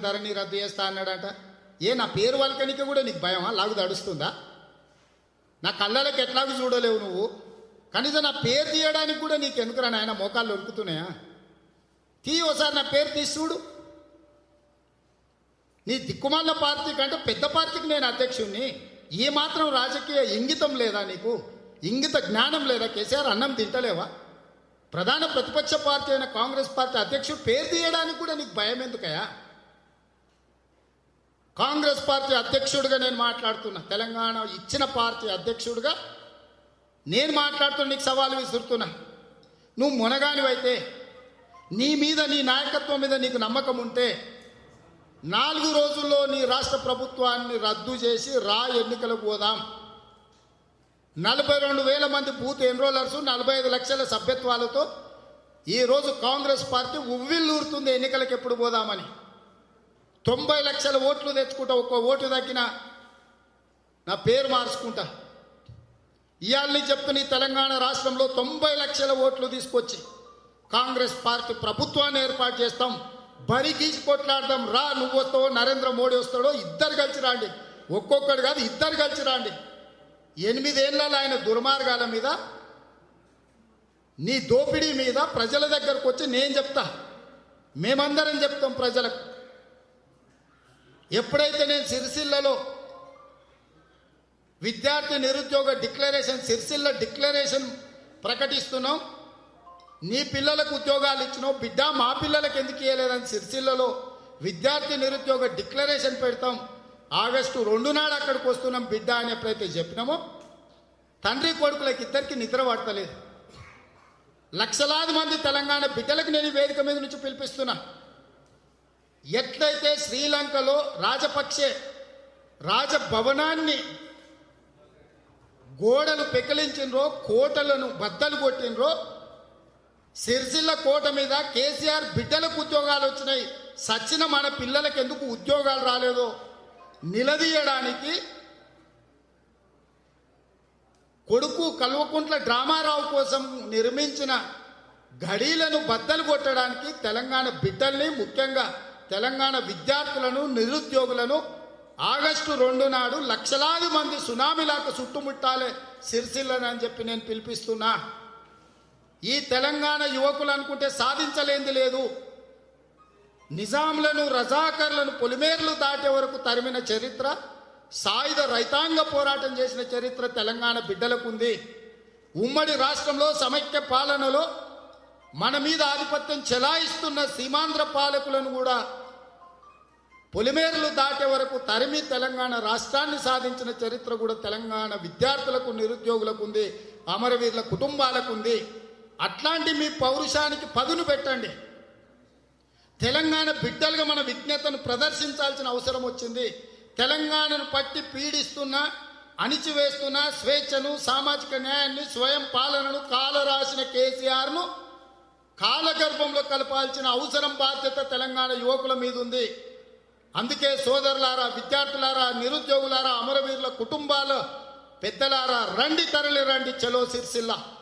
ధరని రద్దు చేస్తా అన్నాడట ఏ నా పేరు వాళ్ళకనికి కూడా నీకు భయమా లాగు దడుస్తుందా నా కళ్ళకి ఎట్లాగూ చూడలేవు నువ్వు కనీసం నా పేరు తీయడానికి కూడా నీకు ఎందుకురా నాయన మోకాళ్ళు ఉరుకుతున్నాయా తీ ఒకసారి నా పేరు తీసి చూడు నీ దిక్కుమాల పార్టీ కంటే పెద్ద పార్టీకి నేను అధ్యక్షుణ్ణి ఏ మాత్రం రాజకీయ ఇంగితం లేదా నీకు ఇంగిత జ్ఞానం లేదా కేసీఆర్ అన్నం తింటలేవా ప్రధాన ప్రతిపక్ష పార్టీ అయిన కాంగ్రెస్ పార్టీ అధ్యక్షుడు పేరు తీయడానికి కూడా నీకు భయం ఎందుకయా కాంగ్రెస్ పార్టీ అధ్యక్షుడిగా నేను మాట్లాడుతున్నా తెలంగాణ ఇచ్చిన పార్టీ అధ్యక్షుడిగా నేను మాట్లాడుతున్నా నీకు సవాలు విసురుతున్నా నువ్వు మునగానివైతే నీ మీద నీ నాయకత్వం మీద నీకు నమ్మకం ఉంటే నాలుగు రోజుల్లో నీ రాష్ట్ర ప్రభుత్వాన్ని రద్దు చేసి రా ఎన్నికలకు పోదాం నలభై రెండు వేల మంది బూత్ ఎన్రోలర్స్ నలభై ఐదు లక్షల సభ్యత్వాలతో ఈరోజు కాంగ్రెస్ పార్టీ ఉవ్విల్లూరుతుంది ఎన్నికలకు ఎప్పుడు పోదామని తొంభై లక్షల ఓట్లు తెచ్చుకుంటా ఒక్క ఓటు తగ్గిన నా పేరు మార్చుకుంటా ఇవాళ చెప్తున్న ఈ తెలంగాణ రాష్ట్రంలో తొంభై లక్షల ఓట్లు తీసుకొచ్చి కాంగ్రెస్ పార్టీ ప్రభుత్వాన్ని ఏర్పాటు చేస్తాం బరి గీసి కొట్లాడదాం రా నువ్వు వస్తావో నరేంద్ర మోడీ వస్తాడో ఇద్దరు కలిసి రాండి ఒక్కొక్కడు కాదు ఇద్దరు కలిసి రాండి ఎనిమిదేళ్లలో ఆయన దుర్మార్గాల మీద నీ దోపిడీ మీద ప్రజల దగ్గరకు వచ్చి నేను చెప్తా మేమందరం చెప్తాం ప్రజలకు ఎప్పుడైతే నేను సిరిసిల్లలో విద్యార్థి నిరుద్యోగ డిక్లరేషన్ సిరిసిల్ల డిక్లరేషన్ ప్రకటిస్తున్నాం నీ పిల్లలకు ఉద్యోగాలు ఇచ్చినావు బిడ్డ మా పిల్లలకు ఎందుకు ఇవ్వలేదని సిరిసిల్లలో విద్యార్థి నిరుద్యోగ డిక్లరేషన్ పెడతాం ఆగస్టు రెండు నాడు అక్కడికి వస్తున్నాం బిడ్డ అని ఎప్పుడైతే చెప్పినామో తండ్రి కొడుకులకు ఇద్దరికి నిద్ర పడతలేదు లక్షలాది మంది తెలంగాణ బిడ్డలకు నేను ఈ వేదిక మీద నుంచి పిలిపిస్తున్నా ఎట్లయితే శ్రీలంకలో రాజపక్షే రాజభవనాన్ని గోడలు పెకిలించినరో కోటలను బద్దలు కొట్టినరో సిరిసిల్ల కోట మీద కేసీఆర్ బిడ్డలకు ఉద్యోగాలు వచ్చినాయి సచిన మన పిల్లలకు ఎందుకు ఉద్యోగాలు రాలేదో నిలదీయడానికి కొడుకు కల్వకుంట్ల డ్రామారావు కోసం నిర్మించిన గడీలను బద్దలు కొట్టడానికి తెలంగాణ బిడ్డల్ని ముఖ్యంగా తెలంగాణ విద్యార్థులను నిరుద్యోగులను ఆగస్టు రెండు నాడు లక్షలాది మంది సునామీలాక చుట్టుముట్టాలే సిరిసిల్లని అని చెప్పి నేను పిలిపిస్తున్నా ఈ తెలంగాణ యువకులు అనుకుంటే సాధించలేంది లేదు నిజాంలను రజాకర్లను పొలిమేర్లు దాటే వరకు తరిమిన చరిత్ర సాయుధ రైతాంగ పోరాటం చేసిన చరిత్ర తెలంగాణ బిడ్డలకు ఉంది ఉమ్మడి రాష్ట్రంలో సమైక్య పాలనలో మన మీద ఆధిపత్యం చెలాయిస్తున్న సీమాంధ్ర పాలకులను కూడా పొలిమేర్లు దాటే వరకు తరిమి తెలంగాణ రాష్ట్రాన్ని సాధించిన చరిత్ర కూడా తెలంగాణ విద్యార్థులకు నిరుద్యోగులకు ఉంది అమరవీరుల కుటుంబాలకు ఉంది అట్లాంటి మీ పౌరుషానికి పదును పెట్టండి తెలంగాణ బిడ్డలుగా మన విజ్ఞతను ప్రదర్శించాల్సిన అవసరం వచ్చింది తెలంగాణను పట్టి పీడిస్తున్న అణిచివేస్తున్న స్వేచ్ఛను సామాజిక న్యాయాన్ని స్వయం పాలనను కాలరాసిన కేసీఆర్ను కాలగర్భంలో కలపాల్సిన అవసరం బాధ్యత తెలంగాణ యువకుల మీద ఉంది అందుకే సోదరులారా విద్యార్థులారా నిరుద్యోగులారా అమరవీరుల కుటుంబాల పెద్దలారా రండి తరలి రండి చలో సిరిసిల్ల